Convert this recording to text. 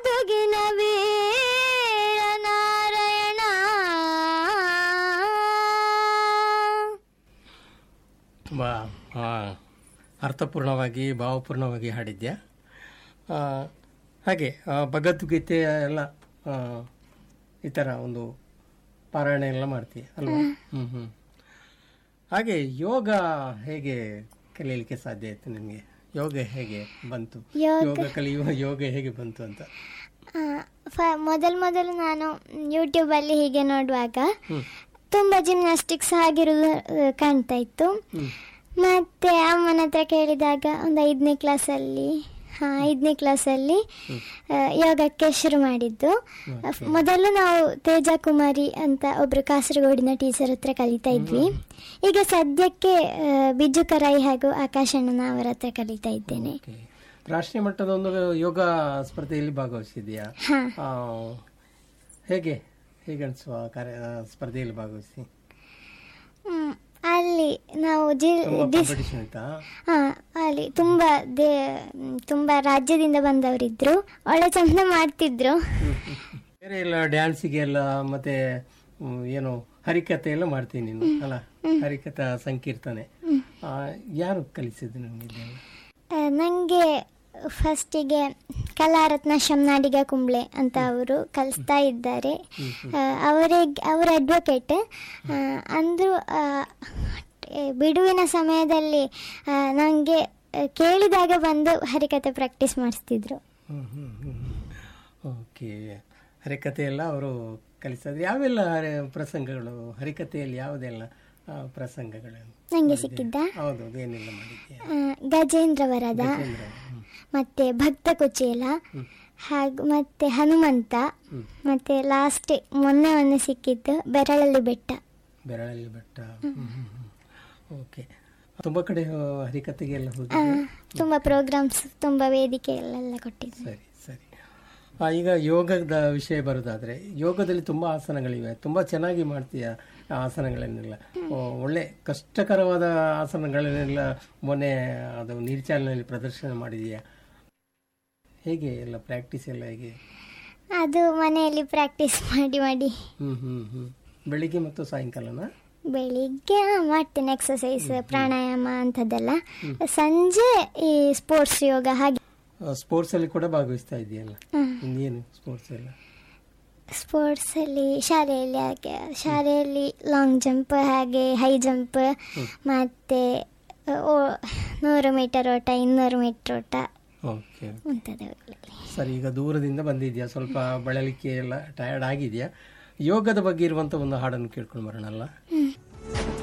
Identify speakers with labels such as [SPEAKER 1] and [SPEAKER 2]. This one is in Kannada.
[SPEAKER 1] ಗದುಗಿನ ವೀರ ನಾರಾಯಣ
[SPEAKER 2] ತುಂಬ ಅರ್ಥಪೂರ್ಣವಾಗಿ ಭಾವಪೂರ್ಣವಾಗಿ ಹಾಡಿದ್ಯಾ ಆ, ಹಾಗೆ ಆ, ಭಗವದ್ಗೀತೆ ಎಲ್ಲ ಆ, ಈ ಥರ ಒಂದು ಪಾರಾಯಣ ಎಲ್ಲ ಮಾಡ್ತೀಯ ಅಲ್ವಾ ಹ್ಮ್ ಹ್ಮ್ ಹಾಗೆ ಯೋಗ ಹೇಗೆ ಕಲೀಲಿಕ್ಕೆ ಸಾಧ್ಯ ಆಯ್ತು ನಿಮಗೆ ಯೋಗ ಹೇಗೆ ಬಂತು
[SPEAKER 1] ಯೋಗ-
[SPEAKER 2] ಯೋಗ ಕಲಿಯುವ ಯೋಗ ಹೇಗೆ ಬಂತು ಅಂತ
[SPEAKER 1] ಆ, ಫ- ಮೊದಲು ಮೊದಲು ನಾನು ಯೂಟ್ಯೂಬಲ್ಲಿ ಹೀಗೆ ನೋಡುವಾಗ
[SPEAKER 2] ಹ್ಮ್
[SPEAKER 1] ತುಂಬ ಜಿಮ್ನಾಸ್ಟಿಕ್ಸ್ ಆಗಿರೋದು ಆ, ಕಾಣ್ತಾ ಇತ್ತು
[SPEAKER 2] ಹ್ಮ್
[SPEAKER 1] ಮತ್ತೆ ಅಮ್ಮನ ಹತ್ರ ಕೇಳಿದಾಗ ಒಂದು ಐದನೇ ಕ್ಲಾಸಲ್ಲಿ ಹಾಂ ಐದನೇ ಕ್ಲಾಸಲ್ಲಿ ಆ, ಯೋಗಕ್ಕೆ ಶುರು ಮಾಡಿದ್ದು
[SPEAKER 2] Okay.
[SPEAKER 1] ಮೊದಲು ನಾವು ತೇಜ ಕುಮಾರಿ ಅಂತ ಒಬ್ರು ಕಾಸರಗೋಡಿನ ಟೀಚರ್ ಹತ್ರ ಕಲಿತಾ ಇದ್ವಿ ಈಗ ಸದ್ಯಕ್ಕೆ ಆ, ಬಿಜು ಕರಾಯಿ ಹಾಗೂ ಆಕಾಶಣ್ಣನ ಅವರ ಹತ್ರ ಕಲಿತಾ ಇದ್ದೇನೆ
[SPEAKER 2] ಓಕೆ. ರಾಷ್ಟ್ರೀಯ ಮಟ್ಟದ ಒಂದು ಯೋಗ ಸ್ಪರ್ಧೆಯಲ್ಲಿ ಭಾಗವಹಿಸಿದ್ಯಾ
[SPEAKER 1] ಹಾ
[SPEAKER 2] ಆ, ಹೇಗೆ ಹೇಗೆ ಅನಿಸುವ ಕಾರ್ಯ ಸ್ಪರ್ಧೆಯಲ್ಲಿ ಭಾಗವಹಿಸಿ
[SPEAKER 1] ಹ್ಮ್. ಅಲ್ಲಿ ನಾವು ಜಿ
[SPEAKER 2] ತುಂಬ
[SPEAKER 1] ಡಿಸ್
[SPEAKER 2] ಕಾಂಪಿಟೇಷನ್ ಆಯ್ತಾ
[SPEAKER 1] ಹಾ ಅಲ್ಲಿ ತುಂಬಾ ದೇ ಮ್, ತುಂಬಾ ರಾಜ್ಯದಿಂದ ಬಂದವರಿದ್ರು ಒಳ್ಳೆ ಚಂದ ಮಾಡ್ತಿದ್ರು
[SPEAKER 2] ಬೇರೆ ಎಲ್ಲ ಡ್ಯಾನ್ಸಿಗೆ ಎಲ್ಲ ಮತ್ತೆ ಹ್ಮ್, ಏನು ಹರಿಕತೆ ಎಲ್ಲ ಮಾಡ್ತೀನಿ ನೀನು ಅಲ್ಲ ಹರಿಕಥಾ ಸಂಕೀರ್ತನೆ ಆ, ಯಾರು ಕಲಿಸಿದ್ದು ನಿಮ್ಗೆ ಇದೆಲ್ಲ
[SPEAKER 1] ಆ, ನಂಗೆ ಫಸ್ಟಿಗೆ ಕಲಾರತ್ನ ಶಮ್ನಾಡಿಗ ಕುಂಬ್ಳೆ ಅಂತ ಅವರು ಕಲಿಸ್ತಾ ಇದ್ದಾರೆ ಆ, ಅವರೇ ಅವರ ಅಡ್ವೊಕೇಟ್ ಅಂದರು ಬಿಡುವಿನ ಸಮಯದಲ್ಲಿ ನನಗೆ ಕೇಳಿದಾಗ ಬಂದು ಹರಿಕತೆ ಪ್ರಾಕ್ಟೀಸ್ ಮಾಡಿಸ್ತಿದ್ರು
[SPEAKER 2] ಹ್ಮ್ ಹ್ಮ್ ಹ್ಮ್ ಓಕೆ ಹರಿಕತೆ ಎಲ್ಲ ಅವರು ಕಲಿಸಿದ್ರೆ ಯಾವೆಲ್ಲ ಹರಿ ಪ್ರಸಂಗಗಳು ಹರಿಕತೆಯಲ್ಲಿ ಯಾವುದೆಲ್ಲ ಆ, ಪ್ರಸಂಗಗಳು
[SPEAKER 1] ನನಗೆ ಸಿಕ್ಕಿದ್ದ
[SPEAKER 2] ಹೌದು ಏನೆಲ್ಲ ಮಾಡಿದ್ಯಾ
[SPEAKER 1] ಆ, ಗಜೇಂದ್ರ ವರದ
[SPEAKER 2] ಚಂದ್ರ ಹ್ಮ್.
[SPEAKER 1] ಮತ್ತೆ ಭಕ್ತ ಕುಚೇಲ ಹಾಗೂ ಮತ್ತೆ ಹನುಮಂತ
[SPEAKER 2] ಹ್ಮ್.
[SPEAKER 1] ಮತ್ತೆ ಲಾಸ್ಟ್ ಮೊನ್ನೆ ಮೊನ್ನೆ ಸಿಕ್ಕಿದ್ದು ಬೆರಳಲ್ಲಿ ಬೆಟ್ಟ
[SPEAKER 2] ಬೆರಳಲ್ಲಿ ಬೆಟ್ಟ ಓಕೆ ತುಂಬ ಕಡೆ ಆ, ಹರಿಕತೆಗೆಲ್ಲ ಹೋಗಿ
[SPEAKER 1] ಆ, ತುಂಬಾ ಪ್ರೋಗ್ರಾಮ್ಸ್ ತುಂಬಾ ವೇದಿಕೆಯಲ್ಲೆಲ್ಲ ಕೊಟ್ಟಿದ್ರು
[SPEAKER 2] ಸರಿ ಸರಿ ಆ, ಈಗ ಯೋಗದ ವಿಷಯ ಬರೋದಾದ್ರೆ ಯೋಗದಲ್ಲಿ ತುಂಬ ಆಸನಗಳಿವೆ ತುಂಬ ಚೆನ್ನಾಗಿ ಮಾಡ್ತೀಯ ಆ ಆಸನಗಳನ್ನೆಲ್ಲ ಓ, ಒಳ್ಳೆ ಕಷ್ಟಕರವಾದ ಆಸನಗಳನ್ನೆಲ್ಲ ಮೊನ್ನೆ ಅದು ನೀರ್ಚಾಲಿನಲ್ಲಿ ಪ್ರದರ್ಶನ ಮಾಡಿದೀಯ ಹೇಗೆ ಎಲ್ಲ ಪ್ರಾಕ್ಟೀಸ್ ಎಲ್ಲ ಹೇಗೆ
[SPEAKER 1] ಅದು ಮನೆಯಲ್ಲಿ ಪ್ರಾಕ್ಟೀಸ್ ಮಾಡಿ ಮಾಡಿ
[SPEAKER 2] ಹ್ಮ್ ಹ್ಮ್ ಹ್ಮ್ ಬೆಳಿಗ್ಗೆ ಮತ್ತು ಸಾಯಂಕಾಲನ
[SPEAKER 1] ಬೆಳಿಗ್ಗೆ ಮಾಡ್ತೇನೆ ಎಕ್ಸಸೈಸ್ ಪ್ರಾಣಾಯಾಮ ಅಂಥದ್ದೆಲ್ಲ ಸಂಜೆ ಈ ಸ್ಪೋರ್ಟ್ಸ್ ಯೋಗ ಹಾಗೆ
[SPEAKER 2] ಸ್ಪೋರ್ಟ್ಸ್ ಅಲ್ಲಿ ಕೂಡ ಭಾಗವಹಿಸ್ತಾ ಇದೆಯಲ್ಲ
[SPEAKER 1] ಹ್ಮ್.
[SPEAKER 2] ಇನ್ನೇನು ಸ್ಪೋರ್ಟ್ಸ್ ಎಲ್ಲ
[SPEAKER 1] ಸ್ಪೋರ್ಟ್ಸ್ ಅಲ್ಲಿ ಶಾಲೆಯಲ್ಲಿ ಹಾಗೆ ಶಾಲೆಯಲ್ಲಿ ಲಾಂಗ್ ಜಂಪ್ ಹಾಗೆ ಹೈ ಜಂಪ್ ಮತ್ತೆ ಓ ನೂರು ಮೀಟರ್ ಓಟ ಇನ್ನೂರು ಮೀಟರ್ ಓಟ
[SPEAKER 2] ಓಕೆ
[SPEAKER 1] ಮುಂತಾದವುಗಳಲ್ಲಿ
[SPEAKER 2] ಸರಿ ಈಗ ದೂರದಿಂದ ಬಂದಿದ್ಯಾ ಸ್ವಲ್ಪ ಬಳಲಿಕೆ ಎಲ್ಲ ಟಯರ್ಡ್ ಆಗಿದೆಯಾ ಯೋಗದ ಬಗ್ಗೆ ಇರುವಂತ ಒಂದು ಹಾಡನ್ನು ಕೇಳ್ಕೊಂಡು ಬರೋಣಲ್ಲ
[SPEAKER 1] ಹ್ಮ್